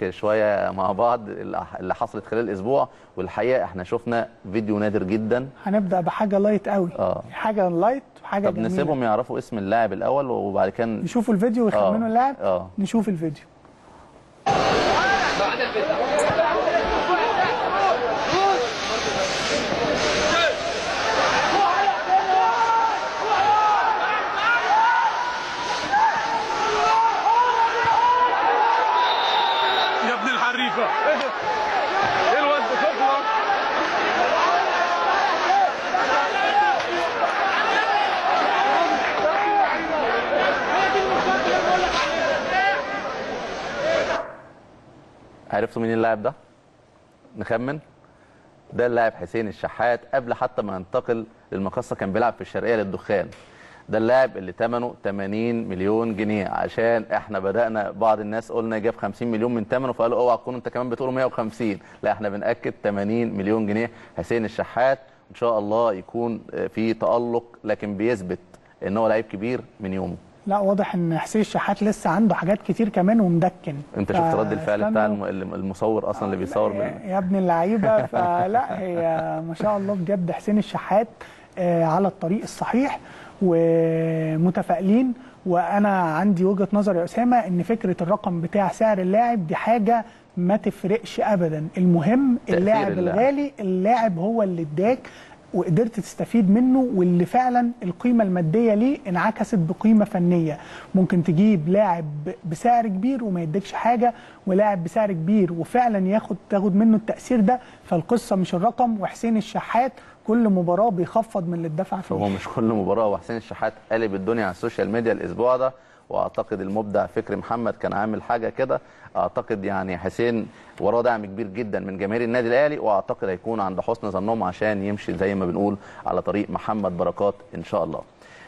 شويه مع بعض اللي حصلت خلال الاسبوع والحقيقه احنا شفنا فيديو نادر جدا هنبدا بحاجه لايت قوي اه حاجه لايت وحاجه طب جميله نسيبهم يعرفوا اسم اللاعب الاول وبعد كده نشوفوا الفيديو ويخمنوا آه. اللاعب اه نشوف الفيديو يا ابن الحريفه ايه الواد ده شكله عرفتوا مين اللاعب ده؟ نخمن ده اللاعب حسين الشحات قبل حتى ما ينتقل للمقصه كان بيلعب في الشرقيه للدخان ده اللاعب اللي ثمنه 80 مليون جنيه عشان احنا بدانا بعض الناس قلنا جاب 50 مليون من ثمنه فقالوا اوعى تكونوا انت كمان بتقولوا 150 لا احنا بناكد 80 مليون جنيه حسين الشحات ان شاء الله يكون في تالق لكن بيثبت ان هو لعيب كبير من يومه لا واضح ان حسين الشحات لسه عنده حاجات كتير كمان ومدكن انت شفت رد الفعل بتاع فاستنوا. الم- المصور اصلا اللي بيصور بال... يا ابن اللعيبه فلا هي ما شاء الله بجد حسين الشحات آه، على الطريق الصحيح ومتفائلين وانا عندي وجهه نظر يا اسامه ان فكره الرقم بتاع سعر اللاعب دي حاجه ما تفرقش ابدا المهم تأثير اللاعب اللاعب. الغالي اللاعب هو اللي اداك وقدرت تستفيد منه واللي فعلا القيمه الماديه ليه انعكست بقيمه فنيه ممكن تجيب لاعب بسعر كبير وما يديكش حاجه ولاعب بسعر كبير وفعلا ياخد تاخد منه التاثير ده فالقصه مش الرقم وحسين الشحات كل مباراه بيخفض من اللي اتدفع هو فيه مش كل مباراه وحسين الشحات قلب الدنيا على السوشيال ميديا الاسبوع ده واعتقد المبدع فكري محمد كان عامل حاجه كده اعتقد يعني حسين وراه دعم كبير جدا من جماهير النادي الاهلي واعتقد هيكون عند حسن ظنهم عشان يمشي زي ما بنقول على طريق محمد بركات ان شاء الله